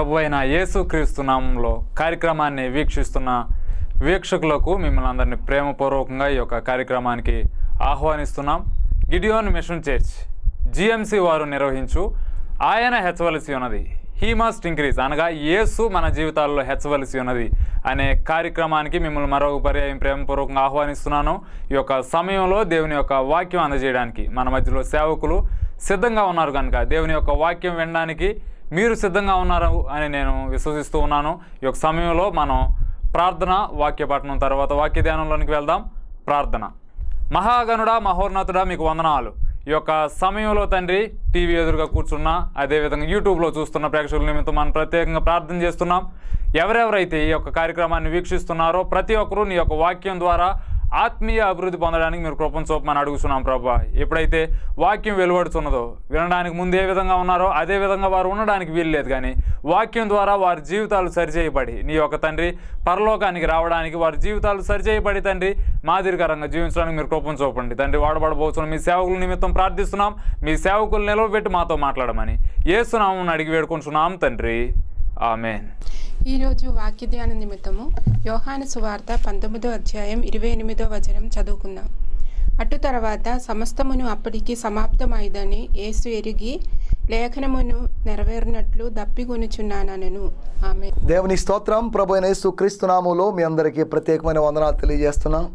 ప్రభు అయిన యేసుక్రీస్తు నామంలో కార్యక్రమాన్ని వీక్షిస్తున్న వీక్షకులకు మిమ్మల్ని అందరినీ ప్రేమపూర్వకంగా ఈ యొక్క కార్యక్రమానికి ఆహ్వానిస్తున్నాం గిడియోన్ మిషన్ చర్చ్ జిఎంసి వారు నిర్వహించు ఆయన హెచ్చవలసి ఉన్నది హీ మస్ట్ ఇంక్రీజ్ అనగా యేసు మన జీవితాల్లో హెచ్చవలసి ఉన్నది అనే కార్యక్రమానికి మిమ్మల్ని మరొక పర్యాయం ప్రేమపూర్వకంగా ఆహ్వానిస్తున్నాను ఈ యొక్క సమయంలో దేవుని యొక్క వాక్యం అందజేయడానికి మన మధ్యలో సేవకులు సిద్ధంగా ఉన్నారు కనుక దేవుని యొక్క వాక్యం వినడానికి మీరు సిద్ధంగా ఉన్నారు అని నేను విశ్వసిస్తూ ఉన్నాను ఈ యొక్క సమయంలో మనం ప్రార్థన వాక్య పఠనం తర్వాత వాక్య ధ్యానంలోనికి వెళ్దాం ప్రార్థన మహాగణుడా మహోన్నతుడా మీకు వందనాలు ఈ యొక్క సమయంలో తండ్రి టీవీ ఎదురుగా కూర్చున్నా అదేవిధంగా యూట్యూబ్లో చూస్తున్న ప్రేక్షకుల నిమిత్తం మనం ప్రత్యేకంగా ప్రార్థన చేస్తున్నాం ఎవరెవరైతే ఈ యొక్క కార్యక్రమాన్ని వీక్షిస్తున్నారో ప్రతి ఒక్కరూ నీ యొక్క వాక్యం ద్వారా ఆత్మీయ అభివృద్ధి పొందడానికి మీరు కృపం చూపమని అడుగుతున్నాం ప్రభా ఎప్పుడైతే వాక్యం వెలువడుతున్నదో వినడానికి ముందు ఏ విధంగా ఉన్నారో అదే విధంగా వారు ఉండడానికి వీల్లేదు కానీ వాక్యం ద్వారా వారి జీవితాలు సరిచేయబడి నీ యొక్క తండ్రి పరలోకానికి రావడానికి వారి జీవితాలు సరిచేయబడి తండ్రి మాదిరికరంగా జీవించడానికి మీరు కృపం చూపండి తండ్రి వాడబడబోతున్న మీ సేవకుల నిమిత్తం ప్రార్థిస్తున్నాం మీ సేవకులు నిలవబెట్టి మాతో మాట్లాడమని ఏసునామం అడిగి వేడుకుంటున్నాం తండ్రి ఆమెన్ ఈరోజు వాక్య ధ్యాన నిమిత్తము యోహాను సువార్త పంతొమ్మిదో అధ్యాయం ఇరవై ఎనిమిదో వచనం చదువుకుందాం అటు తర్వాత సమస్తమును అప్పటికి సమాప్తమైదని యేసు ఎరిగి లేఖనమును నెరవేరినట్లు దప్పికొనుచున్నానను ఆమె దేవుని స్తోత్రం ప్రభు అయిన యేసు క్రీస్తునామంలో మీ అందరికీ ప్రత్యేకమైన వందనాలు తెలియజేస్తున్నాం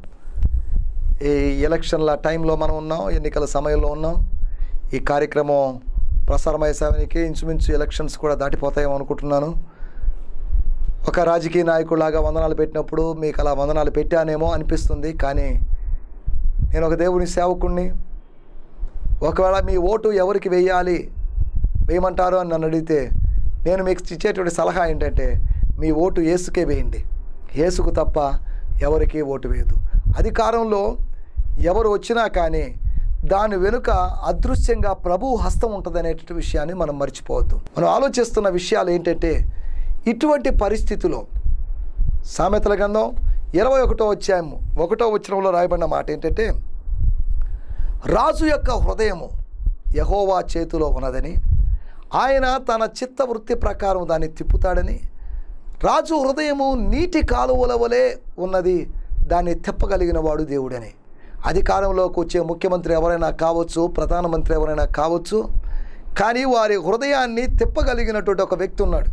ఈ ఎలక్షన్ల టైంలో మనం ఉన్నాం ఎన్నికల సమయంలో ఉన్నాం ఈ కార్యక్రమం ప్రసారమయ్యే సమయానికి ఇంచుమించు ఎలక్షన్స్ కూడా దాటిపోతాయేమో అనుకుంటున్నాను ఒక రాజకీయ నాయకుడిలాగా వందనాలు పెట్టినప్పుడు మీకు అలా వందనాలు పెట్టానేమో అనిపిస్తుంది కానీ నేను ఒక దేవుని సేవకుణ్ణి ఒకవేళ మీ ఓటు ఎవరికి వేయాలి వేయమంటారు అని నన్ను అడిగితే నేను మీకు ఇచ్చేటువంటి సలహా ఏంటంటే మీ ఓటు ఏసుకే వేయండి ఏసుకు తప్ప ఎవరికి ఓటు వేయదు అధికారంలో ఎవరు వచ్చినా కానీ దాని వెనుక అదృశ్యంగా ప్రభు హస్తం ఉంటుందనేటువంటి విషయాన్ని మనం మర్చిపోవద్దు మనం ఆలోచిస్తున్న విషయాలు ఏంటంటే ఇటువంటి పరిస్థితిలో సామెతల గ్రంథం ఇరవై ఒకటో అధ్యాయము ఒకటో వచనంలో రాయబడిన మాట ఏంటంటే రాజు యొక్క హృదయము యహోవా చేతిలో ఉన్నదని ఆయన తన చిత్త వృత్తి ప్రకారం దాన్ని తిప్పుతాడని రాజు హృదయము నీటి కాలువల వలె ఉన్నది దాన్ని తిప్పగలిగిన వాడు దేవుడని అధికారంలోకి వచ్చే ముఖ్యమంత్రి ఎవరైనా కావచ్చు ప్రధానమంత్రి ఎవరైనా కావచ్చు కానీ వారి హృదయాన్ని తిప్పగలిగినటువంటి ఒక వ్యక్తి ఉన్నాడు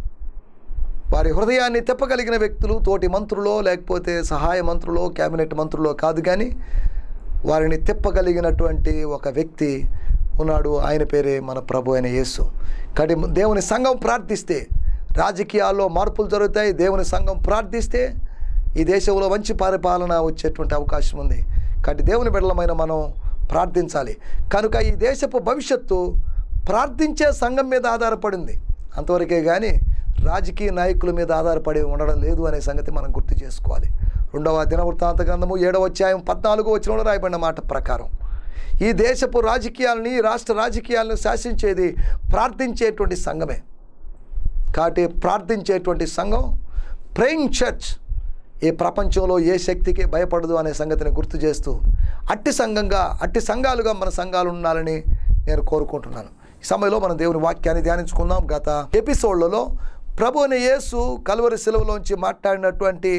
వారి హృదయాన్ని తిప్పగలిగిన వ్యక్తులు తోటి మంత్రులో లేకపోతే సహాయ మంత్రులో కేబినెట్ మంత్రులో కాదు కానీ వారిని తిప్పగలిగినటువంటి ఒక వ్యక్తి ఉన్నాడు ఆయన పేరే మన ప్రభు అయిన యేసు కాబట్టి దేవుని సంఘం ప్రార్థిస్తే రాజకీయాల్లో మార్పులు జరుగుతాయి దేవుని సంఘం ప్రార్థిస్తే ఈ దేశంలో మంచి పరిపాలన వచ్చేటువంటి అవకాశం ఉంది కాబట్టి దేవుని బిడ్డలమైన మనం ప్రార్థించాలి కనుక ఈ దేశపు భవిష్యత్తు ప్రార్థించే సంఘం మీద ఆధారపడింది అంతవరకే కానీ రాజకీయ నాయకుల మీద ఆధారపడి ఉండడం లేదు అనే సంగతి మనం గుర్తు చేసుకోవాలి రెండవ దినవృత్తాంత గ్రంథము ఏడవ అధ్యాయం పద్నాలుగో వచనంలో రాయబడిన మాట ప్రకారం ఈ దేశపు రాజకీయాలని రాష్ట్ర రాజకీయాలను శాసించేది ప్రార్థించేటువంటి సంఘమే కాబట్టి ప్రార్థించేటువంటి సంఘం ప్రేయింగ్ చర్చ్ ఈ ప్రపంచంలో ఏ శక్తికి భయపడదు అనే సంగతిని గుర్తు చేస్తూ అట్టి సంఘంగా అట్టి సంఘాలుగా మన సంఘాలు ఉండాలని నేను కోరుకుంటున్నాను ఈ సమయంలో మనం దేవుని వాక్యాన్ని ధ్యానించుకుందాం గత ఎపిసోడ్లలో ప్రభు అనే యేసు కలువరి సెలవులోంచి మాట్లాడినటువంటి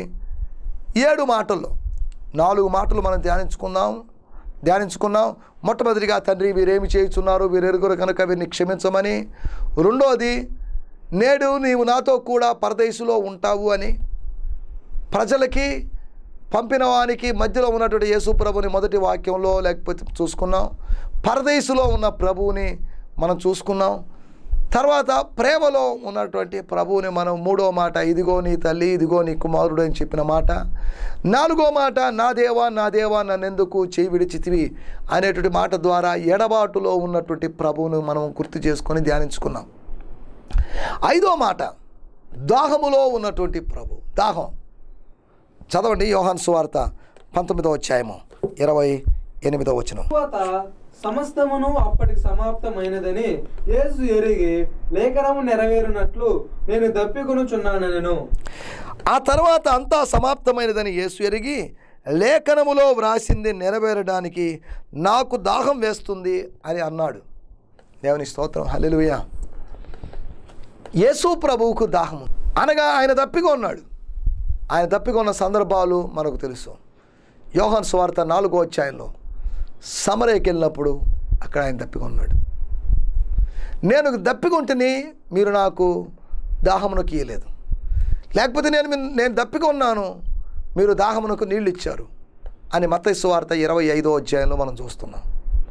ఏడు మాటల్లో నాలుగు మాటలు మనం ధ్యానించుకుందాం ధ్యానించుకున్నాం మొట్టమొదటిగా తండ్రి వీరేమి చేయుచున్నారు వీరెరుగురు కనుక వీరిని క్షమించమని రెండోది నేడు నీవు నాతో కూడా పరదేశులో ఉంటావు అని ప్రజలకి పంపిన వానికి మధ్యలో ఉన్నటువంటి యేసు ప్రభుని మొదటి వాక్యంలో లేకపోతే చూసుకున్నాం పరదేశులో ఉన్న ప్రభువుని మనం చూసుకున్నాం తర్వాత ప్రేమలో ఉన్నటువంటి ప్రభువుని మనం మూడో మాట ఇదిగో నీ తల్లి ఇదిగో నీ కుమారుడు అని చెప్పిన మాట నాలుగో మాట నా దేవా నా దేవా నన్నెందుకు చేయి విడిచితివి అనేటువంటి మాట ద్వారా ఎడబాటులో ఉన్నటువంటి ప్రభువును మనం గుర్తు చేసుకొని ధ్యానించుకున్నాం ఐదో మాట దాహములో ఉన్నటువంటి ప్రభు దాహం చదవండి యోహాన్ సువార్త పంతొమ్మిదో అధ్యాయము ఇరవై ఎనిమిదో వచనం తరువాత సమస్తమును అప్పటికి సమాప్తమైనదని యేసు ఎరిగి లేఖనము నెరవేరునట్లు నేను దప్పికొనుచున్నానెను ఆ తర్వాత అంతా సమాప్తమైనదని యేసు ఎరిగి లేఖనములో వ్రాసింది నెరవేరడానికి నాకు దాహం వేస్తుంది అని అన్నాడు దేవుని స్తోత్రం హల్లెలూయా యేసు ప్రభువుకు దాహము అనగా ఆయన దప్పిగా ఉన్నాడు ఆయన దప్పిగా ఉన్న సందర్భాలు మనకు తెలుసు యోహాన్ స్వార్థ నాలుగో అధ్యాయంలో సమరేకి వెళ్ళినప్పుడు అక్కడ ఆయన దప్పిగా ఉన్నాడు నేను దప్పికొంటిని మీరు నాకు దాహమునకు ఇయ్యలేదు లేకపోతే నేను మీ- నేను దప్పిగా ఉన్నాను మీరు దాహమునకు నీళ్ళు ఇచ్చారు అని మత్తయి సువార్త ఇరవై ఐదో అధ్యాయంలో మనం చూస్తున్నాం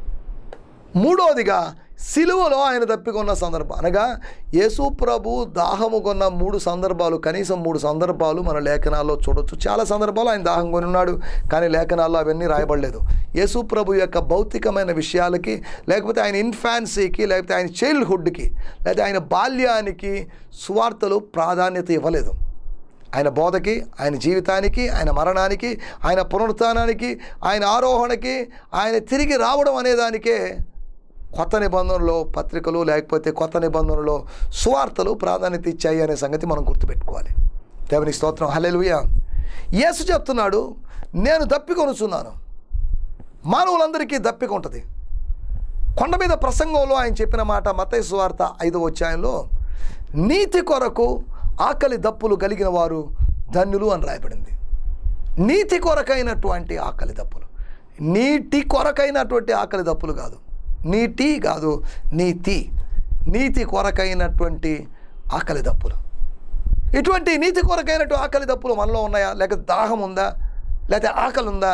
మూడోదిగా సిలువలో ఆయన దప్పికొన్న సందర్భం అనగా యేసు ప్రభు దాహము కొన్న మూడు సందర్భాలు కనీసం మూడు సందర్భాలు మన లేఖనాల్లో చూడొచ్చు చాలా సందర్భాలు ఆయన దాహం కొని ఉన్నాడు కానీ లేఖనాల్లో అవన్నీ రాయబడలేదు యేసు ప్రభు యొక్క భౌతికమైన విషయాలకి లేకపోతే ఆయన ఇన్ఫాన్సీకి లేకపోతే ఆయన చైల్డ్హుడ్కి లేకపోతే ఆయన బాల్యానికి సువార్తలు ప్రాధాన్యత ఇవ్వలేదు ఆయన బోధకి ఆయన జీవితానికి ఆయన మరణానికి ఆయన పునరుత్థానానికి ఆయన ఆరోహణకి ఆయన తిరిగి రావడం అనేదానికే కొత్త నిబంధనలో పత్రికలు లేకపోతే కొత్త నిబంధనలో సువార్తలు ప్రాధాన్యత ఇచ్చాయి అనే సంగతి మనం గుర్తుపెట్టుకోవాలి దేవుని స్తోత్రం హల్లెలూయా యేసు చెప్తున్నాడు నేను దప్పికొనుచున్నాను మానవులందరికీ దప్పిక ఉంటుంది కొండ మీద ప్రసంగంలో ఆయన చెప్పిన మాట మతయ సువార్త ఐదవ అధ్యాయంలో నీతి కొరకు ఆకలి దప్పులు కలిగిన వారు ధన్యులు అని రాయబడింది నీతి కొరకైనటువంటి ఆకలి దప్పులు నీటి కొరకైనటువంటి ఆకలి దప్పులు కాదు నీటి కాదు నీతి నీతి కొరకైనటువంటి ఆకలి దప్పులు ఇటువంటి నీతి కొరకైనటువంటి ఆకలి దప్పులు మనలో ఉన్నాయా లేక దాహం ఉందా లేకపోతే ఆకలి ఉందా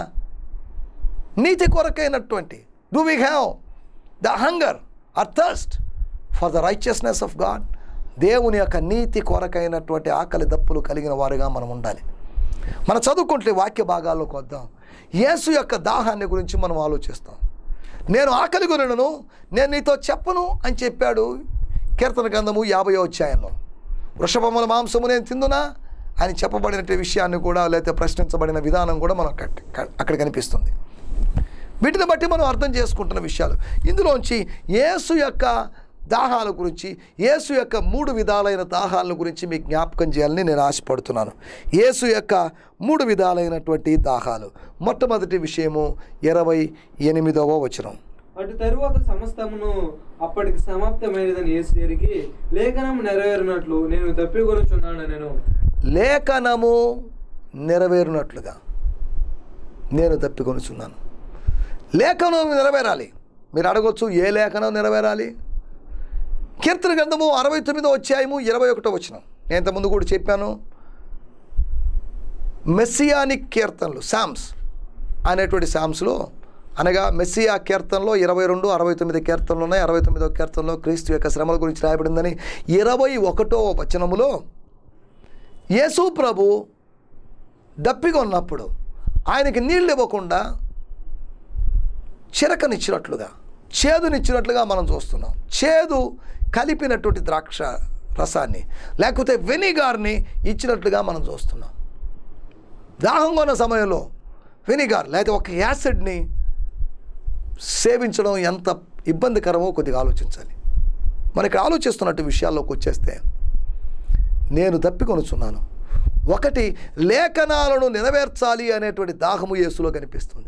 నీతి కొరకైనటువంటి do we have the hunger or thirst for the righteousness of God దేవుని యొక్క నీతి కొరకైనటువంటి ఆకలి దప్పులు కలిగిన వారుగా మనం ఉండాలి మన చదువుకుంటే వాక్య భాగాల్లోకి వద్దాం యేసు యొక్క దాహాన్ని గురించి మనం ఆలోచిస్తాం నేను ఆకలి గురినను నేను నీతో చెప్పను అని చెప్పాడు కీర్తన గ్రంథము యాభై అధ్యాయంలో వృషభముల మాంసము నేను తిందునా అని చెప్పబడిన విషయాన్ని కూడా లేకపోతే ప్రశ్నించబడిన విధానం కూడా మనకు అక్కడ- అక్కడ కనిపిస్తుంది వీటిని బట్టి మనం అర్థం చేసుకుంటున్న విషయాలు ఇందులోంచి యేసు యొక్క దాహాల గురించి యేసు యొక్క మూడు విధాలైన దాహాల గురించి మీకు జ్ఞాపకం చేయాలని నేను ఆశపడుతున్నాను యేసు యొక్క మూడు విధాలైనటువంటి దాహాలు మొట్టమొదటి విషయము ఇరవై ఎనిమిదవ వచనం అటు తరువాత సమస్తమును అప్పటికి సమాప్తమైనదని యేసు ఎరిగి లేఖనం నెరవేరినట్లు నేను తప్పికొనుచున్నాను నేను లేఖనము నెరవేరునట్లుగా నేను తప్పికొనుచున్నాను లేఖనం నెరవేరాలి మీరు అడగొచ్చు ఏ లేఖనం నెరవేరాలి కీర్తన గ్రంథము అరవై తొమ్మిదో అధ్యాయము ఇరవై ఒకటో వచ్చిన నేను ఇంతకుముందు కూడా చెప్పాను మెస్సియానిక్ కీర్తనలు సామ్స్ అనేటువంటి సామ్స్లో అనగా మెస్సియా కీర్తనలో ఇరవై రెండు అరవై తొమ్మిది కీర్తనలు ఉన్నాయి అరవై తొమ్మిదో కీర్తనలో క్రీస్తు యొక్క శ్రమల గురించి రాయబడిందని ఇరవై ఒకటో వచనములో యేసు ప్రభు దప్పిగా ఉన్నప్పుడు ఆయనకి నీళ్ళు ఇవ్వకుండా చిరకనిచ్చినట్లుగా చేదునిచ్చినట్లుగా మనం చూస్తున్నాం చేదు కలిపినటువంటి ద్రాక్ష రసాన్ని లేకపోతే వెనిగార్ని ఇచ్చినట్లుగా మనం చూస్తున్నాం దాహంగా ఉన్న సమయంలో వెనిగార్ లేకపోతే ఒక యాసిడ్ని సేవించడం ఎంత ఇబ్బందికరమో కొద్దిగా ఆలోచించాలి మనకి ఆలోచిస్తున్నట్టు విషయాల్లోకి వచ్చేస్తే నేను తప్పికొనుచున్నాను ఒకటి లేఖనాలను నెరవేర్చాలి అనేటువంటి దాహము యేసులో కనిపిస్తుంది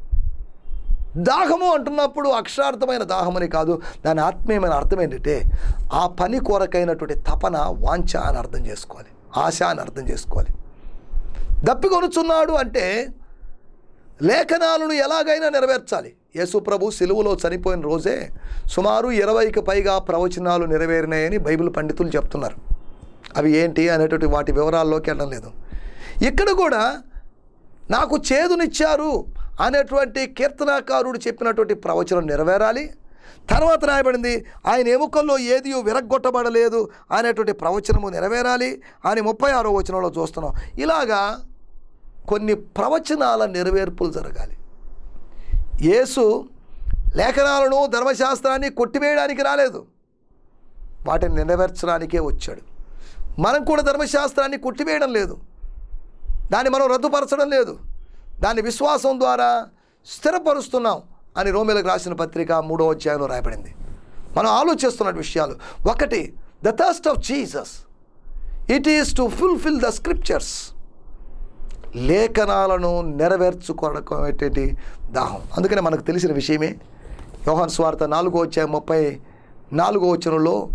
దాహము అంటున్నప్పుడు అక్షరార్థమైన దాహమని కాదు దాని ఆత్మీయమైన అర్థం ఏంటంటే ఆ పని కొరకైనటువంటి తపన వాంఛ అని అర్థం చేసుకోవాలి ఆశ అని అర్థం చేసుకోవాలి దప్పికొనుచున్నాడు అంటే లేఖనాలను ఎలాగైనా నెరవేర్చాలి యేసు ప్రభు సిలువలో చనిపోయిన రోజే సుమారు ఇరవైకి పైగా ప్రవచనాలు నెరవేరినాయని బైబిల్ పండితులు చెప్తున్నారు అవి ఏంటి అనేటువంటి వాటి వివరాల్లోకి వెళ్ళడం లేదు ఇక్కడ కూడా నాకు చేదునిచ్చారు అనేటువంటి కీర్తనాకారుడు చెప్పినటువంటి ప్రవచనం నెరవేరాలి తర్వాత రాయబడింది ఆయన ఎముకల్లో ఏది విరగ్గొట్టబడలేదు అనేటువంటి ప్రవచనము నెరవేరాలి అని ముప్పై ఆరో వచనంలో చూస్తున్నాం ఇలాగా కొన్ని ప్రవచనాల నెరవేర్పులు జరగాలి యేసు లేఖనాలను ధర్మశాస్త్రాన్ని కొట్టివేయడానికి రాలేదు వాటిని నెరవేర్చడానికే వచ్చాడు మనం కూడా ధర్మశాస్త్రాన్ని కొట్టివేయడం లేదు దాన్ని మనం రద్దుపరచడం లేదు దాన్ని విశ్వాసం ద్వారా స్థిరపరుస్తున్నాం అని రోమిలకు రాసిన పత్రిక మూడో అధ్యాయంలో రాయబడింది మనం ఆలోచిస్తున్న విషయాలు ఒకటి the thirst of Jesus it is to fulfil the scriptures లేఖనాలను నెరవేర్చుకోవడం దాహం అందుకనే మనకు తెలిసిన విషయమే యోహాన్ స్వార్థ నాలుగో అధ్యాయం ముప్పై నాలుగో వచనంలో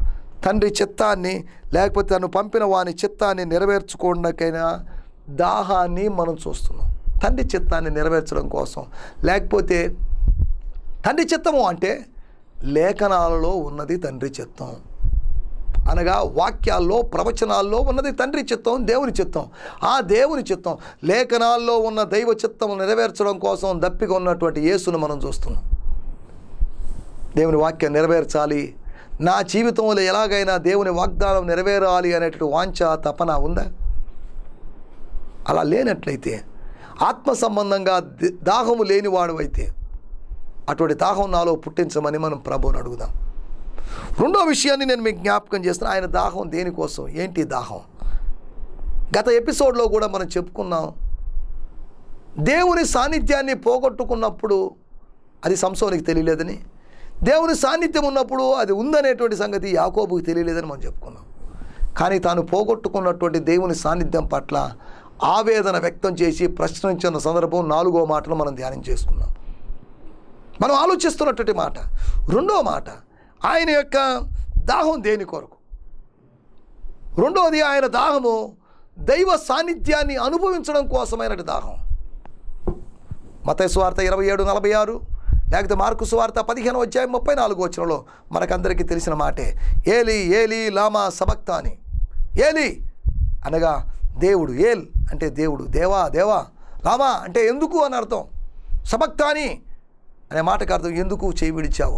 తండ్రి చిత్తాన్ని లేకపోతే తను పంపిన వాని చిత్తాన్ని నెరవేర్చుకోవడానికైనా దాహాన్ని మనం చూస్తున్నాం తండ్రి చిత్తాన్ని నెరవేర్చడం కోసం లేకపోతే తండ్రి చిత్తము అంటే లేఖనాలలో ఉన్నది తండ్రి చిత్తం అనగా వాక్యాల్లో ప్రవచనాల్లో ఉన్నది తండ్రి చిత్తం దేవుని చిత్తం ఆ దేవుని చిత్తం లేఖనాల్లో ఉన్న దైవ చిత్తం నెరవేర్చడం కోసం దప్పిక ఉన్నటువంటి యేసును మనం చూస్తున్నాం దేవుని వాక్యం నెరవేర్చాలి నా జీవితంలో ఎలాగైనా దేవుని వాగ్దానం నెరవేరాలి అనేటువంటి వాంఛ తపన ఉందా అలా లేనట్లయితే ఆత్మ సంబంధంగా ది- దాహము లేనివాడు అయితే అటువంటి దాహం నాలో పుట్టించమని మనం ప్రభువుని అడుగుదాం రెండో విషయాన్ని నేను మీకు జ్ఞాపకం చేస్తున్నా ఆయన దాహం దేనికోసం ఏంటి దాహం గత ఎపిసోడ్లో కూడా మనం చెప్పుకున్నాం దేవుని సాన్నిధ్యాన్ని పోగొట్టుకున్నప్పుడు అది సంసోనికి తెలియలేదని దేవుని సాన్నిధ్యం ఉన్నప్పుడు అది ఉందనేటువంటి సంగతి యాకోబుకి తెలియలేదని మనం చెప్పుకున్నాం కానీ తాను పోగొట్టుకున్నటువంటి దేవుని సాన్నిధ్యం పట్ల ఆవేదన వ్యక్తం చేసి ప్రశ్నించిన సందర్భం నాలుగో మాటను మనం ధ్యానం చేసుకున్నాం మనం ఆలోచిస్తున్నటువంటి మాట రెండో మాట ఆయన యొక్క దాహం దేని కొరకు రెండోది ఆయన దాహము దైవ సాన్నిధ్యాన్ని అనుభవించడం కోసమైన దాహం మత స్వార్థ ఇరవై ఏడు నలభై ఆరు లేకపోతే మార్కు స్వార్థ పదిహేను అధ్యాయం ముప్పై నాలుగు వచ్చినలో మనకందరికీ తెలిసిన మాటే ఏలి ఏలి లామా సబక్త అని ఏలి అనగా దేవుడు ఏల్ అంటే దేవుడు దేవా దేవా లామా అంటే ఎందుకు అని అర్థం సబక్తాని అనే మాటకు అర్థం ఎందుకు చేయి విడిచావు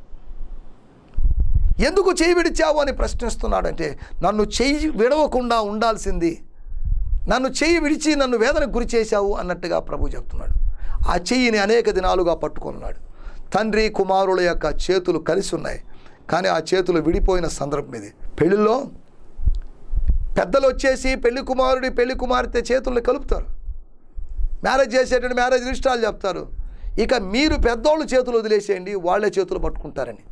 ఎందుకు చేయి విడిచావు అని ప్రశ్నిస్తున్నాడంటే నన్ను చెయ్యి విడవకుండా ఉండాల్సింది నన్ను చెయ్యి విడిచి నన్ను వేదనకు గురి చేశావు అన్నట్టుగా ప్రభు చెప్తున్నాడు ఆ చెయ్యిని అనేక దినాలుగా పట్టుకున్నాడు తండ్రి కుమారుల యొక్క చేతులు కలిసి ఉన్నాయి కానీ ఆ చేతులు విడిపోయిన సందర్భం ఇది పెళ్ళిలో పెద్దలు వచ్చేసి పెళ్లి కుమారుడి పెళ్లి కుమార్తె చేతుల్ని కలుపుతారు మ్యారేజ్ చేసేటువంటి మ్యారేజ్ రిజిస్ట్రాలు చెప్తారు ఇక మీరు పెద్దోళ్ళు చేతులు వదిలేసేయండి వాళ్ళే చేతులు పట్టుకుంటారని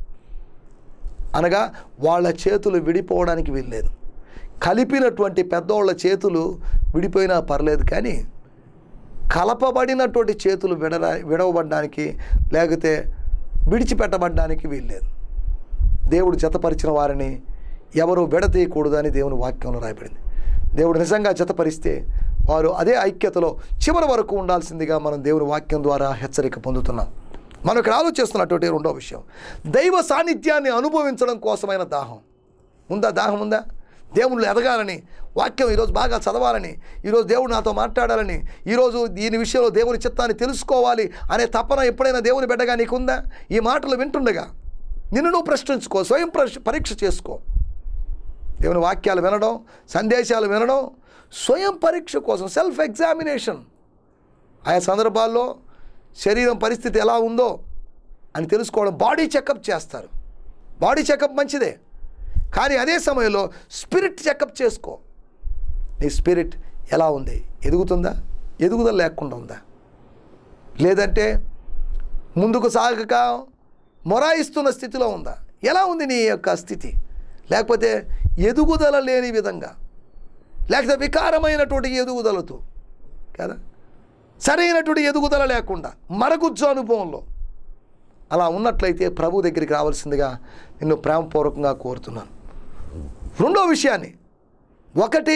అనగా వాళ్ళ చేతులు విడిపోవడానికి వీల్లేదు కలిపినటువంటి పెద్దోళ్ళ చేతులు విడిపోయినా పర్లేదు కానీ కలపబడినటువంటి చేతులు విడరా విడవబడడానికి లేకపోతే విడిచిపెట్టబడడానికి వీల్లేదు దేవుడు జతపరిచిన వారిని ఎవరు విడతీయకూడదు అని దేవుని వాక్యంలో రాయబడింది దేవుడు నిజంగా జతపరిస్తే వారు అదే ఐక్యతలో చివరి వరకు ఉండాల్సిందిగా మనం దేవుని వాక్యం ద్వారా హెచ్చరిక పొందుతున్నాం మనం ఇక్కడ ఆలోచిస్తున్నటువంటి రెండో విషయం దైవ సాన్నిధ్యాన్ని అనుభవించడం కోసమైన దాహం ఉందా దాహం ఉందా దేవుళ్ళు ఎదగాలని వాక్యం ఈరోజు బాగా చదవాలని ఈరోజు దేవుడు నాతో మాట్లాడాలని ఈరోజు దీని విషయంలో దేవుని చిత్తాన్ని తెలుసుకోవాలి అనే తపన ఎప్పుడైనా దేవుని బిడ్డగా నీకుందా ఈ మాటలు వింటుండగా నిన్ను నువ్వు ప్రశ్నించుకో స్వయం ప్రశ్- పరీక్ష చేసుకో దేవుని వాక్యాలు వినడం సందేశాలు వినడం స్వయం పరీక్ష కోసం సెల్ఫ్ ఎగ్జామినేషన్ ఆయా సందర్భాల్లో శరీరం పరిస్థితి ఎలా ఉందో అని తెలుసుకోవడం బాడీ చెకప్ చేస్తారు బాడీ చెకప్ మంచిదే కానీ అదే సమయంలో స్పిరిట్ చెకప్ చేసుకో నీ స్పిరిట్ ఎలా ఉంది ఎదుగుతుందా ఎదుగుదల లేకుండా ఉందా లేదంటే ముందుకు సాగక మొరాయిస్తున్న స్థితిలో ఉందా ఎలా ఉంది నీ యొక్క స్థితి లేకపోతే ఎదుగుదల లేని విధంగా లేకపోతే వికారమైనటువంటి ఎదుగుదలతో కదా సరైనటువంటి ఎదుగుదల లేకుండా మరగుజ్జు అనుభవంలో అలా ఉన్నట్లయితే ప్రభు దగ్గరికి రావాల్సిందిగా నిన్ను ప్రేమపూర్వకంగా కోరుతున్నాను రెండో విషయాన్ని ఒకటి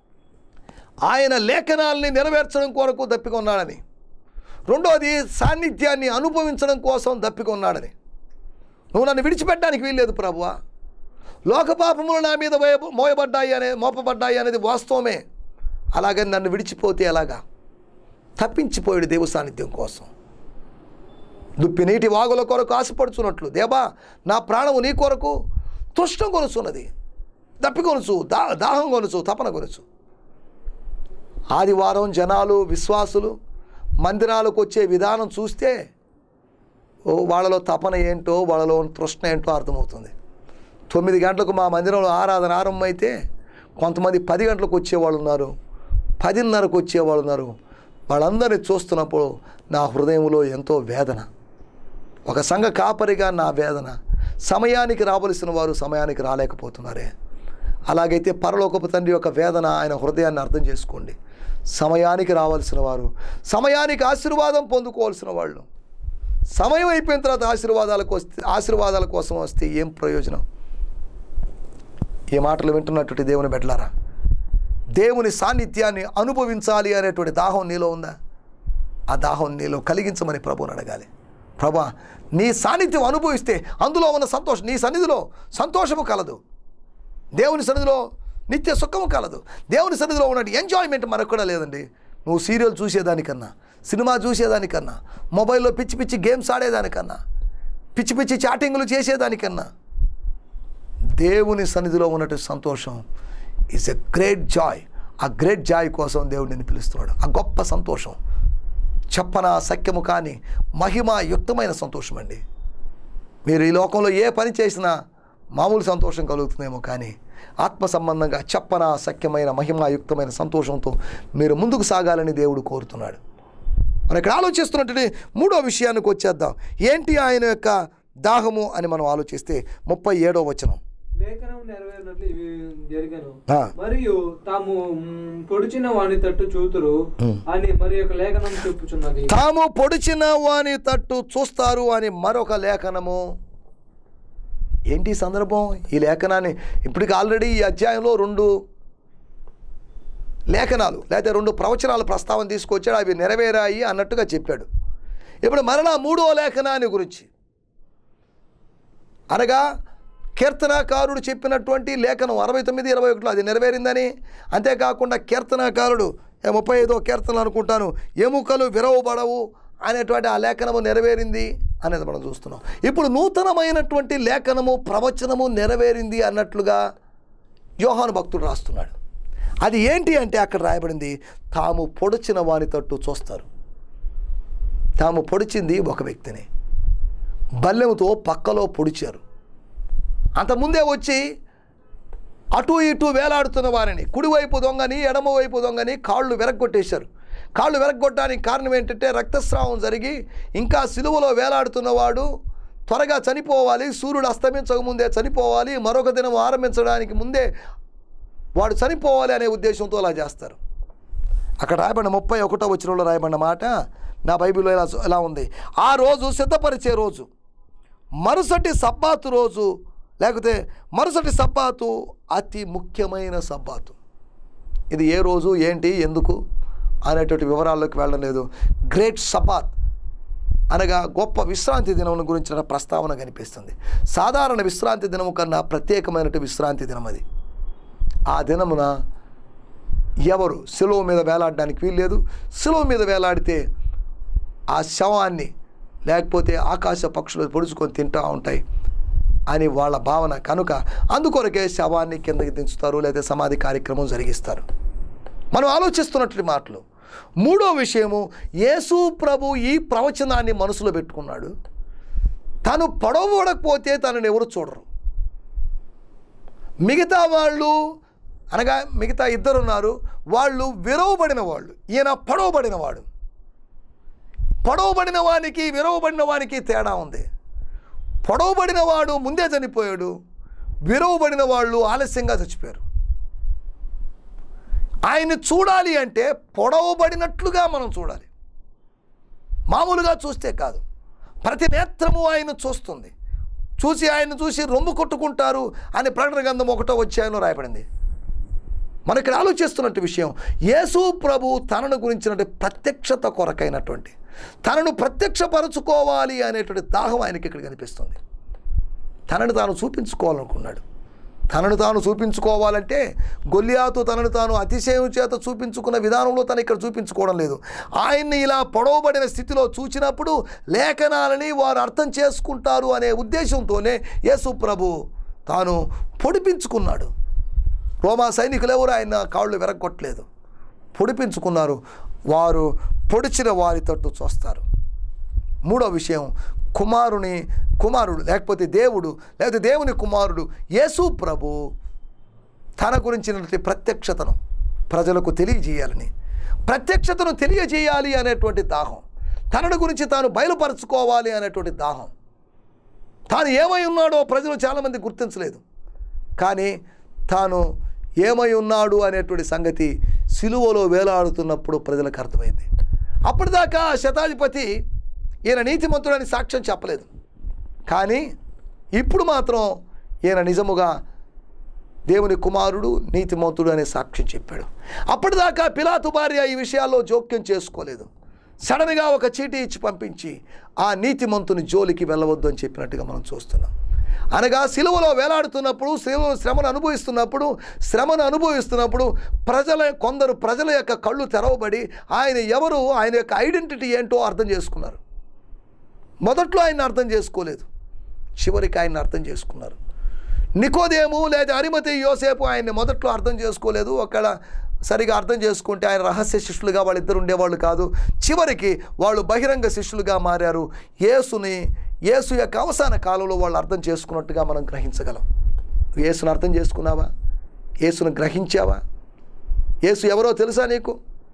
ఆయన లేఖనాల్ని నెరవేర్చడం కొరకు దప్పిక ఉన్నాడని రెండోది సాన్నిధ్యాన్ని అనుభవించడం కోసం దప్పిక ఉన్నాడని నువ్వు నన్ను విడిచిపెట్టడానికి వీల్లేదు ప్రభువా లోకపాపములు నా మీద మోయ- మోయబడ్డాయి అనే మోపబడ్డాయి అనేది వాస్తవమే అలాగని నన్ను విడిచిపోతే ఎలాగా తప్పించిపోయాడు దేవు సాన్నిధ్యం కోసం దుప్పి నీటి వాగుల కొరకు ఆశపడుచున్నట్లు దేవా నా ప్రాణము నీ కొరకు తృష్టం కొనుచున్నది దప్పి కొనుచు దా దాహం కొనుచు తపన కొనుచు ఆదివారం జనాలు విశ్వాసులు మందిరాలకు వచ్చే విధానం చూస్తే ఓ వాళ్ళలో తపన ఏంటో వాళ్ళలో తృష్ణ ఏంటో అర్థమవుతుంది తొమ్మిది గంటలకు మా మందిరంలో ఆరాధన ఆరంభమైతే కొంతమంది పది గంటలకు వచ్చేవాళ్ళు ఉన్నారు పదిన్నరకు వచ్చేవాళ్ళు ఉన్నారు వాళ్ళందరినీ చూస్తున్నప్పుడు నా హృదయంలో ఎంతో వేదన ఒక సంఘ కాపరిగా నా వేదన సమయానికి రావలసిన వారు సమయానికి రాలేకపోతున్నారే అలాగైతే పరలోకపు తండ్రి యొక్క వేదన ఆయన హృదయాన్ని అర్థం చేసుకోండి సమయానికి రావాల్సిన వారు సమయానికి ఆశీర్వాదం పొందుకోవాల్సిన వాళ్ళు సమయం అయిపోయిన తర్వాత ఆశీర్వాదాలకు వస్తే ఆశీర్వాదాల కోసం వస్తే ఏం ప్రయోజనం ఈ మాటలు వింటున్నటువంటి దేవుని బిడ్డలారా దేవుని సాన్నిధ్యాన్ని అనుభవించాలి అనేటువంటి దాహం నీలో ఉందా ఆ దాహం నీలో కలిగించమని ప్రభువుని అడగాలి ప్రభా నీ సాన్నిధ్యం అనుభవిస్తే అందులో ఉన్న సంతోషం నీ సన్నిధిలో సంతోషము కలదు దేవుని సన్నిధిలో నిత్య సుఖము కలదు దేవుని సన్నిధిలో ఉన్న ఎంజాయ్మెంట్ మనకు కూడా లేదండి నువ్వు సీరియల్ చూసేదానికన్నా సినిమా చూసేదానికన్నా మొబైల్లో పిచ్చి పిచ్చి గేమ్స్ ఆడేదానికన్నా పిచ్చి పిచ్చి చాటింగ్లు చేసేదానికన్నా దేవుని సన్నిధిలో ఉన్నట్టు సంతోషం ఈజ్ ఎ గ్రేట్ జాయ్ ఆ గ్రేట్ జాయ్ కోసం దేవుడు నిన్ను పిలుస్తున్నాడు ఆ గొప్ప సంతోషం చెప్పన సఖ్యము కానీ మహిమాయుక్తమైన సంతోషం అండి మీరు ఈ లోకంలో ఏ పని చేసినా మామూలు సంతోషం కలుగుతుందేమో కానీ ఆత్మ సంబంధంగా చెప్పన సఖ్యమైన మహిమాయుక్తమైన సంతోషంతో మీరు ముందుకు సాగాలని దేవుడు కోరుతున్నాడు మనం ఇక్కడ ఆలోచిస్తున్నటువంటి మూడో విషయానికి వచ్చేద్దాం ఏంటి ఆయన యొక్క దాహము అని మనం ఆలోచిస్తే ముప్పై ఏడో వచనం లేఖనం నెరవేరినట్లు ఇవి జరిగను ఆ. మరియు తాము మ్, పొడిచిన వాని తట్టు చూతురు అని మరి ఒక లేఖనం చెప్పుచున్నది తాము పొడిచిన వాని తట్టు చూస్తారు అని మరొక లేఖనము ఏంటి ఈ సందర్భం ఈ లేఖనాన్ని ఇప్పటికి ఆల్రెడీ ఈ అధ్యాయంలో రెండు లేఖనాలు లేకపోతే రెండు ప్రవచనాలు ప్రస్తావన తీసుకొచ్చాడు అవి నెరవేరాయి అన్నట్టుగా చెప్పాడు ఇప్పుడు మరలా మూడో లేఖనాన్ని గురించి అనగా కీర్తనాకారుడు చెప్పినటువంటి లేఖనం అరవై తొమ్మిది ఇరవై ఒకటిలో అది నెరవేరిందని అంతేకాకుండా కీర్తనాకారుడు ఏ ముప్పై ఐదో కీర్తనలు అనుకుంటాను ఎముకలు విరవబడవు అనేటువంటి ఆ లేఖనము నెరవేరింది అనేది మనం చూస్తున్నాం ఇప్పుడు నూతనమైనటువంటి లేఖనము ప్రవచనము నెరవేరింది అన్నట్లుగా యోహాను భక్తుడు రాస్తున్నాడు అది ఏంటి అంటే అక్కడ రాయబడింది తాము పొడిచిన వాని తట్టు చూస్తారు తాము పొడిచింది ఒక వ్యక్తిని బల్లెముతో పక్కలో పొడిచారు అంతకుముందే వచ్చి అటు ఇటు వేలాడుతున్న వారిని కుడివైపు దొంగని ఎడమవైపు దొంగని కాళ్ళు వెరగొట్టేశారు కాళ్ళు వెరగొట్టడానికి కారణం ఏంటంటే రక్తస్రావం జరిగి ఇంకా సిలువలో వేలాడుతున్నవాడు త్వరగా చనిపోవాలి సూర్యుడు అస్తమించక ముందే చనిపోవాలి మరొక దినం ఆరంభించడానికి ముందే వాడు చనిపోవాలి అనే ఉద్దేశంతో అలా చేస్తారు అక్కడ రాయబడిన ముప్పై ఒకటో వచ్చినలో రాయబడిన మాట నా బైబిల్లో ఇలా ఇలా ఉంది ఆ రోజు సిద్ధపరిచే రోజు మరుసటి సబ్బాతు రోజు లేకపోతే మరుసటి సబ్బాతు అతి ముఖ్యమైన సబ్బాతు ఇది ఏ రోజు ఏంటి ఎందుకు అనేటువంటి వివరాల్లోకి వెళ్ళడం లేదు గ్రేట్ సబాత్ అనగా గొప్ప విశ్రాంతి దినం గురించిన ప్రస్తావన కనిపిస్తుంది సాధారణ విశ్రాంతి దినము కన్నా ప్రత్యేకమైనటువంటి విశ్రాంతి దినం అది ఆ దినమున ఎవరు సెలవు మీద వేలాడడానికి వీల్లేదు సెలవు మీద వేలాడితే ఆ శవాన్ని లేకపోతే ఆకాశ పక్షులు పొడుచుకొని తింటూ ఉంటాయి అని వాళ్ళ భావన కనుక అందుకొరకే శవాన్ని కిందకి దించుతారు లేదా సమాధి కార్యక్రమం జరిగిస్తారు మనం ఆలోచిస్తున్నటువంటి మాటలు మూడో విషయము యేసు ప్రభు ఈ ప్రవచనాన్ని మనసులో పెట్టుకున్నాడు తను పొడవడకపోతే తనని ఎవరు చూడరు మిగతా వాళ్ళు అనగా మిగతా ఇద్దరు ఉన్నారు వాళ్ళు విరవబడిన వాళ్ళు ఈయన పొడవబడిన వాడు పొడవబడిన వానికి విరవబడిన వానికి తేడా ఉంది పొడవబడిన వాడు ముందే చనిపోయాడు విరవబడిన వాళ్ళు ఆలస్యంగా చచ్చిపోయారు ఆయన్ని చూడాలి అంటే పొడవబడినట్లుగా మనం చూడాలి మామూలుగా చూస్తే కాదు ప్రతి నేత్రము ఆయన చూస్తుంది చూసి ఆయన చూసి రొమ్ము కొట్టుకుంటారు అని ప్రకటన గ్రంథం ఒకటో అధ్యాయంలో రాయబడింది మన ఇక్కడ ఆలోచిస్తున్నట్టు విషయం యేసు ప్రభు తనను గురించినటువంటి ప్రత్యక్షత కొరకైనటువంటి తనను ప్రత్యక్షపరచుకోవాలి అనేటువంటి దాహం ఆయనకి ఇక్కడ కనిపిస్తుంది తనను తాను చూపించుకోవాలనుకున్నాడు తనను తాను చూపించుకోవాలంటే గొల్లియాతు తనను తాను అతిశయం చేత చూపించుకున్న విధానంలో తను ఇక్కడ చూపించుకోవడం లేదు ఆయన్ని ఇలా పొడవబడిన స్థితిలో చూచినప్పుడు లేఖనాలని వారు అర్థం చేసుకుంటారు అనే ఉద్దేశంతోనే యేసు ప్రభు తాను పొడిపించుకున్నాడు రోమా సైనికులు ఎవరు ఆయన కాళ్ళు విరగొట్టలేదు పొడిపించుకున్నారు వారు పొడిచిన వారి తట్టు చూస్తారు మూడో విషయం కుమారుని కుమారుడు లేకపోతే దేవుడు లేకపోతే దేవుని కుమారుడు యేసు ప్రభు తన గురించినటువంటి ప్రత్యక్షతను ప్రజలకు తెలియజేయాలని ప్రత్యక్షతను తెలియజేయాలి అనేటువంటి దాహం తనను గురించి తాను బయలుపరచుకోవాలి అనేటువంటి దాహం తాను ఏమై ఉన్నాడో ప్రజలు చాలామంది గుర్తించలేదు కానీ తాను ఏమై ఉన్నాడు అనేటువంటి సంగతి సిలువలో వేలాడుతున్నప్పుడు ప్రజలకు అర్థమైంది అప్పటిదాకా శతాధిపతి ఈయన నీతిమంతుడని సాక్ష్యం చెప్పలేదు కానీ ఇప్పుడు మాత్రం ఈయన నిజముగా దేవుని కుమారుడు నీతిమంతుడు అనే సాక్ష్యం చెప్పాడు అప్పటిదాకా పిలాతు భార్య ఈ విషయాల్లో జోక్యం చేసుకోలేదు సడన్గా ఒక చీటీ ఇచ్చి పంపించి ఆ నీతిమంతుని జోలికి వెళ్ళవద్దు అని చెప్పినట్టుగా మనం చూస్తున్నాం అనగా సిలువలో వేలాడుతున్నప్పుడు సిలువ శ్రమను అనుభవిస్తున్నప్పుడు శ్రమను అనుభవిస్తున్నప్పుడు ప్రజల కొందరు ప్రజల యొక్క కళ్ళు తెరవబడి ఆయన ఎవరు ఆయన యొక్క ఐడెంటిటీ ఏంటో అర్థం చేసుకున్నారు మొదట్లో ఆయన అర్థం చేసుకోలేదు చివరికి ఆయన అర్థం చేసుకున్నారు నికోదేము లేదా అరిమతి యోసేపు ఆయన్ని మొదట్లో అర్థం చేసుకోలేదు అక్కడ సరిగా అర్థం చేసుకుంటే ఆయన రహస్య శిష్యులుగా వాళ్ళిద్దరు ఉండేవాళ్ళు కాదు చివరికి వాళ్ళు బహిరంగ శిష్యులుగా మారారు యేసుని యేసు యొక్క అవసాన కాలంలో వాళ్ళు అర్థం చేసుకున్నట్టుగా మనం గ్రహించగలం యేసును అర్థం చేసుకున్నావా యేసును గ్రహించావా యేసు ఎవరో తెలుసా నీకు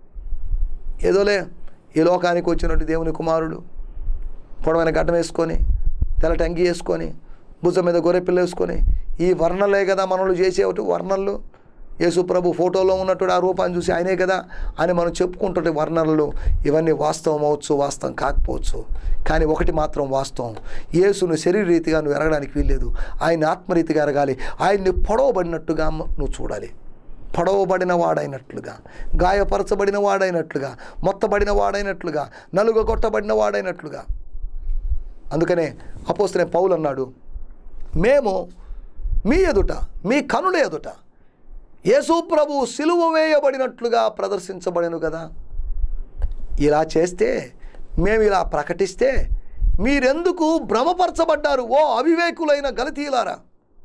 ఏదోలే ఈ లోకానికి వచ్చినట్టు దేవుని కుమారుడు పొడవైన గడ్డం వేసుకొని తెల్లటి అంగి వేసుకొని భుజం మీద గొర్రెపిల్ల వేసుకొని ఈ వర్ణలే కదా మనలు చేసేటి వర్ణనలు యేసు ప్రభు ఫోటోలో ఉన్నట్టు ఆ రూపాన్ని చూసి ఆయనే కదా అని మనం చెప్పుకుంటుంటే వర్ణనలు ఇవన్నీ వాస్తవం అవచ్చు వాస్తవం కాకపోవచ్చు కానీ ఒకటి మాత్రం వాస్తవం యేసును శరీరరీతిగా నువ్వు ఎరగడానికి వీల్లేదు ఆయన ఆత్మరీతిగా ఎరగాలి ఆయన్ని పొడవబడినట్టుగా నువ్వు చూడాలి పొడవబడిన వాడైనట్లుగా గాయపరచబడిన వాడైనట్లుగా మొత్తబడిన వాడైనట్లుగా నలుగొట్టబడిన వాడైనట్లుగా అందుకనే అపోస్తలే పౌలు అన్నాడు మేము మీ ఎదుట మీ కనుల ఎదుట యేసు ప్రభు సిలువ వేయబడినట్లుగా ప్రదర్శించబడను కదా ఇలా చేస్తే మేము ఇలా ప్రకటిస్తే మీరెందుకు భ్రమపరచబడ్డారు ఓ అవివేకులైన గలతీలారా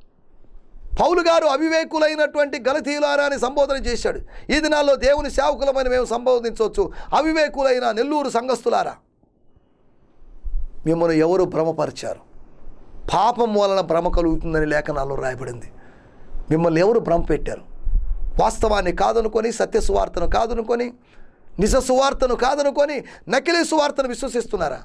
పౌలు గారు అవివేకులైనటువంటి గలతీలారా అని సంబోధన చేశాడు ఈ దినాల్లో దేవుని సేవకులమని మేము సంబోధించవచ్చు అవివేకులైన నెల్లూరు సంఘస్థులారా మిమ్మల్ని ఎవరు భ్రమపరిచారు పాపం వలన భ్రమ కలుగుతుందని లేఖనాల్లో రాయబడింది మిమ్మల్ని ఎవరు భ్రమ పెట్టారు వాస్తవాన్ని కాదనుకొని సత్య సువార్తను కాదనుకొని నిజ సువార్తను కాదనుకొని నకిలీ సువార్తను విశ్వసిస్తున్నారా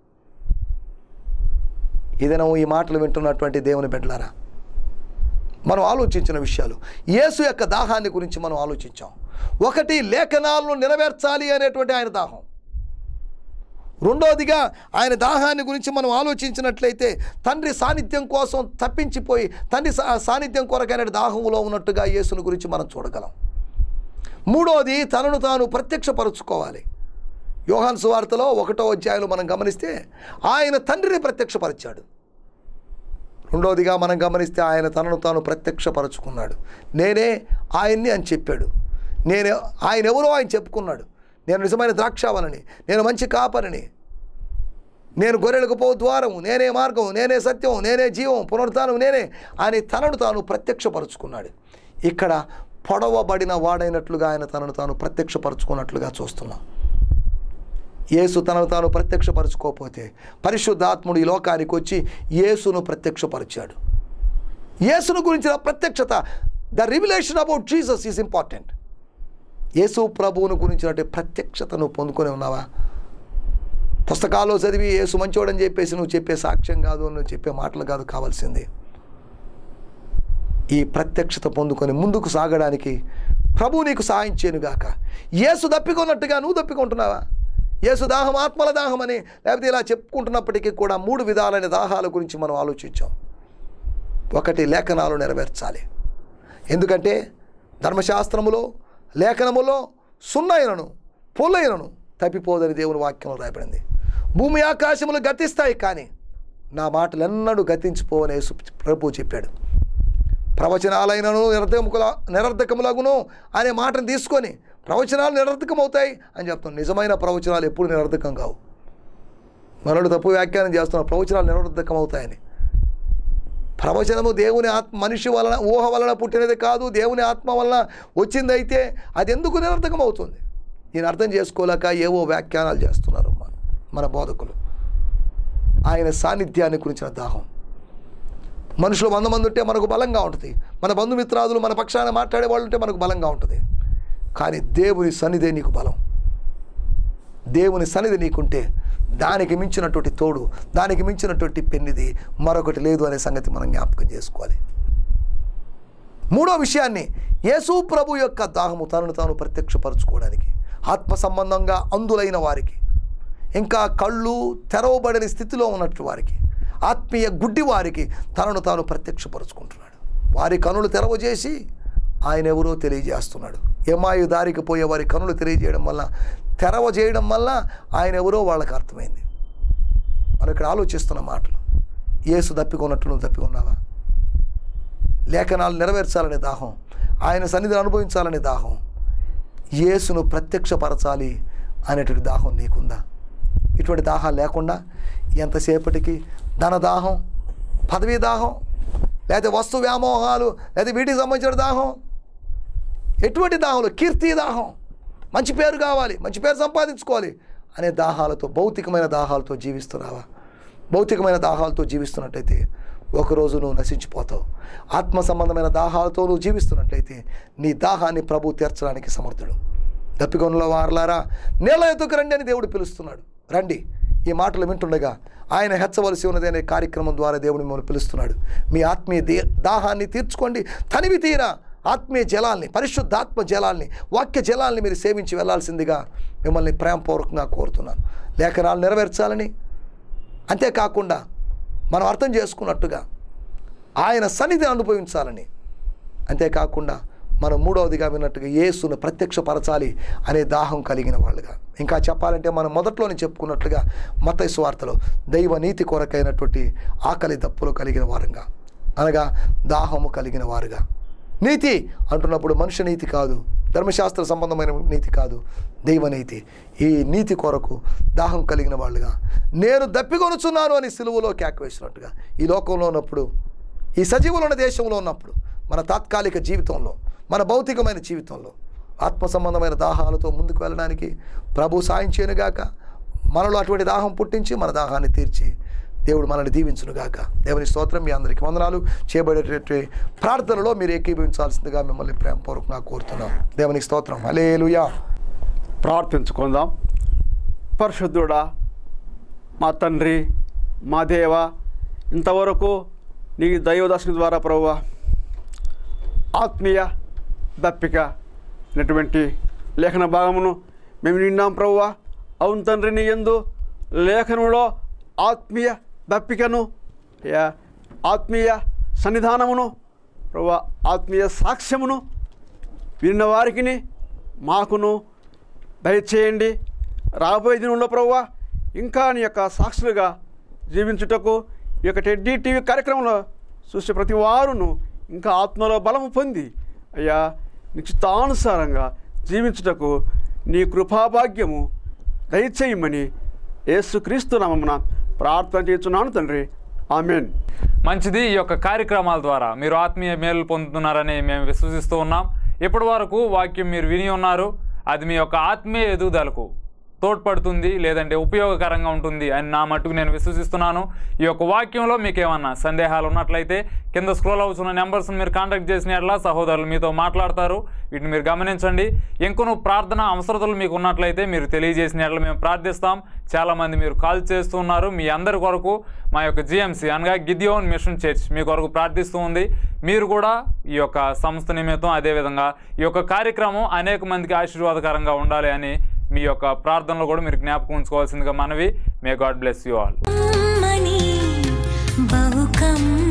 ఇదనం ఈ మాటలు వింటున్నటువంటి దేవుని బిడ్డలారా మనం ఆలోచించిన విషయాలు యేసు యొక్క దాహాన్ని గురించి మనం ఆలోచించాం ఒకటి లేఖనాలను నెరవేర్చాలి అనేటువంటి ఆయన దాహం రెండోదిగా ఆయన దాహాన్ని గురించి మనం ఆలోచించినట్లయితే తండ్రి సాన్నిధ్యం కోసం తప్పించిపోయి తండ్రి సా- సాన్నిధ్యం కొరకైన దాహంలో ఉన్నట్టుగా యేసుని గురించి మనం చూడగలం మూడోది తనను తాను ప్రత్యక్షపరుచుకోవాలి యోహాన్ సువార్తలో ఒకటో అధ్యాయంలో మనం గమనిస్తే ఆయన తండ్రిని ప్రత్యక్షపరిచాడు రెండోదిగా మనం గమనిస్తే ఆయన తనను తాను ప్రత్యక్షపరచుకున్నాడు నేనే ఆయన్ని అని చెప్పాడు నేను ఆయన ఎవరో ఆయన చెప్పుకున్నాడు నేను నిజమైన ద్రాక్షావనని నేను మంచి కాపరిని నేను గొర్రెలకు పో ద్వారము నేనే మార్గం నేనే సత్యం నేనే జీవం పునరుత్థానం నేనే అని తనను తాను ప్రత్యక్షపరుచుకున్నాడు ఇక్కడ పొడవబడిన వాడైనట్లుగా ఆయన తనను తాను ప్రత్యక్షపరుచుకున్నట్లుగా చూస్తున్నాం యేసు తనను తాను ప్రత్యక్షపరచుకోకపోతే పరిశుద్ధాత్ముడు ఈ లోకానికి వచ్చి యేసును ప్రత్యక్షపరిచాడు యేసును గురించిన ప్రత్యక్షత the revelation about Jesus is important Yesu ప్రభువును గురించినటువంటి ప్రత్యక్షత నువ్వు పొందుకొని ఉన్నావా పుస్తకాల్లో చదివి యేసు మంచోడని చెప్పేసి నువ్వు చెప్పే సాక్ష్యం కాదు నువ్వు చెప్పే మాటలు కాదు కావాల్సింది ఈ ప్రత్యక్షత పొందుకొని ముందుకు సాగడానికి ప్రభు నీకు సహాయం చేయనుగాక యేసు దప్పికొన్నట్టుగా నువ్వు దప్పికొంటున్నావా యేసు దాహం ఆత్మల దాహం అని లేకపోతే ఇలా చెప్పుకుంటున్నప్పటికీ కూడా మూడు విధాలైన దాహాల గురించి మనం ఆలోచించాం ఒకటి లేఖనాలు నెరవేర్చాలి ఎందుకంటే ధర్మశాస్త్రములో లేఖనములో సున్నైనను పొల్లైనను తప్పిపోదని దేవుని వాక్యంలో రాయబడింది భూమి ఆకాశములు గతిస్తాయి కానీ నా మాటలు ఎన్నడూ గతించిపోవని యేసు ప్రభు చెప్పాడు ప్రవచనాలైనను నిరర్ధకముల నిరర్ధకములగును అనే మాటను తీసుకొని ప్రవచనాలు నిరర్ధకమవుతాయి అని చెప్తాను నిజమైన ప్రవచనాలు ఎప్పుడు నిరర్ధకం కావు మనడు తప్పు వ్యాఖ్యానం చేస్తున్నాం ప్రవచనాలు నిరర్ధకం అవుతాయని ప్రవచనము దేవుని ఆత్మ మనిషి వలన ఊహ వలన పుట్టినది కాదు దేవుని ఆత్మ వలన వచ్చిందైతే అది ఎందుకు నిరర్థకం అవుతుంది దీన్ని అర్థం చేసుకోలేక ఏవో వ్యాఖ్యానాలు చేస్తున్నారు మన మన బోధకులు ఆయన సాన్నిధ్యాన్ని గురించిన దాహం మనుషులు వంద మంది ఉంటే మనకు బలంగా ఉంటుంది మన బంధుమిత్రాదులు మన పక్షాన మాట్లాడే వాళ్ళు ఉంటే మనకు బలంగా ఉంటుంది కానీ దేవుని సన్నిధే నీకు బలం దేవుని సన్నిధి నీకుంటే దానికి మించినటువంటి తోడు దానికి మించినటువంటి పెన్నిది మరొకటి లేదు అనే సంగతి మనం జ్ఞాపకం చేసుకోవాలి మూడో విషయాన్ని యేసు ప్రభు యొక్క దాహము తనను తాను ప్రత్యక్షపరచుకోవడానికి ఆత్మ సంబంధంగా అందులైన వారికి ఇంకా కళ్ళు తెరవబడని స్థితిలో ఉన్నట్టు వారికి ఆత్మీయ గుడ్డి వారికి తనను తాను ప్రత్యక్షపరుచుకుంటున్నాడు వారి కనులు తెరవజేసి ఆయన ఎవరో తెలియజేస్తున్నాడు ఎమాయి దారికి పోయే వారి కనులు తెలియజేయడం వల్ల తెరవ చేయడం వల్ల ఆయన ఎవరో వాళ్ళకి అర్థమైంది మనం ఇక్కడ ఆలోచిస్తున్న మాటలు యేసు తప్పికొన్నట్టు నువ్వు తప్పికొన్నావా లేఖనాలు నెరవేర్చాలనే దాహం ఆయన సన్నిధిని అనుభవించాలనే దాహం యేసును ప్రత్యక్షపరచాలి అనేటువంటి దాహం నీకుందా ఇటువంటి దాహం లేకుండా ఎంతసేపటికి ధన దాహం పదవీ దాహం లేదా వస్తు వ్యామోహాలు లేదా వీటికి సంబంధించిన దాహం ఎటువంటి దాహంలో కీర్తి దాహం మంచి పేరు కావాలి మంచి పేరు సంపాదించుకోవాలి అనే దాహాలతో భౌతికమైన దాహాలతో జీవిస్తున్నావా భౌతికమైన దాహాలతో జీవిస్తున్నట్టయితే ఒకరోజు నువ్వు నశించిపోతావు ఆత్మ సంబంధమైన దాహాలతో నువ్వు జీవిస్తున్నట్లయితే నీ దాహాన్ని ప్రభు తీర్చడానికి సమర్థుడు దప్పికొనలో వారలారా నీళ్ళ ఎత్తుకు రండి అని దేవుడు పిలుస్తున్నాడు రండి ఈ మాటలు వింటుండగా ఆయన హెచ్చవలసి ఉన్నది అనే కార్యక్రమం ద్వారా దేవుడు మిమ్మల్ని పిలుస్తున్నాడు మీ ఆత్మీయ దే దాహాన్ని తీర్చుకోండి తనివి తీరా ఆత్మీయ జలాల్ని పరిశుద్ధాత్మ జలాల్ని వాక్య జలాల్ని మీరు సేవించి వెళ్ళాల్సిందిగా మిమ్మల్ని ప్రేమపూర్వకంగా కోరుతున్నాను లేఖనాలు నెరవేర్చాలని అంతేకాకుండా మనం అర్థం చేసుకున్నట్టుగా ఆయన సన్నిధిని అనుభవించాలని అంతేకాకుండా మనం మూడవదిగా విన్నట్టుగా యేసును ప్రత్యక్షపరచాలి అనే దాహం కలిగిన వాళ్ళుగా ఇంకా చెప్పాలంటే మనం మొదట్లోనే చెప్పుకున్నట్లుగా మత వార్తలో దైవ నీతి కొరకైనటువంటి ఆకలి దప్పులు కలిగిన వారంగా అనగా దాహము కలిగిన వారుగా నీతి అంటున్నప్పుడు మనుష్య నీతి కాదు ధర్మశాస్త్ర సంబంధమైన నీతి కాదు దైవ నీతి ఈ నీతి కొరకు దాహం కలిగిన వాళ్ళుగా నేను దప్పికొనుచున్నాను అని సిలువలో కేక వేసినట్టుగా ఈ లోకంలో ఉన్నప్పుడు ఈ సజీవులు ఉన్న దేశంలో ఉన్నప్పుడు మన తాత్కాలిక జీవితంలో మన భౌతికమైన జీవితంలో ఆత్మ సంబంధమైన దాహాలతో ముందుకు వెళ్ళడానికి ప్రభు సాయం చేయనుగాక మనలో అటువంటి దాహం పుట్టించి మన దాహాన్ని తీర్చి దేవుడు మనల్ని దీవించునుగాక దేవుని స్తోత్రం మీ అందరికీ వందనాలు చేయబడేటటువంటి ప్రార్థనలో మీరు ఏకీభవించాల్సిందిగా మిమ్మల్ని ప్రేమపూర్వకంగా కోరుతున్నాం దేవునికి స్తోత్రం హలేలుయా ప్రార్థించుకుందాం పరిశుద్ధుడా మా తండ్రి మా దేవ ఇంతవరకు నీ దైవదర్శనం ద్వారా ప్రభు ఆత్మీయ దప్పిక అనేటువంటి లేఖన భాగమును మేము నిన్నాం ప్రభు అవును తండ్రి నీ ఎందు లేఖనంలో ఆత్మీయ దప్పికను యా, ఆత్మీయ సన్నిధానమును ప్రభు ఆత్మీయ సాక్ష్యమును విన్న వారికి మాకును దయచేయండి రాబోయే దినంలో ప్రవ్వా ఇంకా నీ యొక్క సాక్షులుగా జీవించుటకు ఈ యొక్క టెడ్డీ టీవీ కార్యక్రమంలో చూసే ప్రతి వారును ఇంకా ఆత్మలో బలము పొంది అయ్యా నిశ్చితానుసారంగా జీవించుటకు నీ కృపాభాగ్యము దయచేయమని యేసుక్రీస్తు నామమున ప్రార్థన చేస్తున్నాను తండ్రి ఆమెన్ మంచిది ఈ యొక్క కార్యక్రమాల ద్వారా మీరు ఆత్మీయ మేలు పొందుతున్నారని మేము విశ్వసిస్తూ ఉన్నాం ఇప్పటి వరకు వాక్యం మీరు విని ఉన్నారు అది మీ యొక్క ఆత్మీయ ఎదుగుదలకు తోడ్పడుతుంది లేదంటే ఉపయోగకరంగా ఉంటుంది అని నా మట్టుకు నేను విశ్వసిస్తున్నాను ఈ యొక్క వాక్యంలో మీకు ఏమన్నా సందేహాలు ఉన్నట్లయితే కింద స్క్రోల్ అవుతున్న నెంబర్స్ని మీరు కాంటాక్ట్ చేసిన ఎట్లా సహోదరులు మీతో మాట్లాడతారు వీటిని మీరు గమనించండి ఇంకొను ప్రార్థన అవసరతలు మీకు ఉన్నట్లయితే మీరు తెలియజేసిన ఎట్లా మేము ప్రార్థిస్తాం చాలామంది మీరు కాల్ చేస్తున్నారు మీ అందరి కొరకు మా యొక్క జిఎంసి అనగా గిద్యోన్ మిషన్ చర్చ్ మీ కొరకు ప్రార్థిస్తూ ఉంది మీరు కూడా ఈ యొక్క సంస్థ నిమిత్తం అదేవిధంగా ఈ యొక్క కార్యక్రమం అనేక మందికి ఆశీర్వాదకరంగా ఉండాలి అని మీ యొక్క ప్రార్థనలో కూడా మీరు జ్ఞాపకం ఉంచుకోవాల్సిందిగా మనవి may God bless you all కమ్మని బహు కమ్మని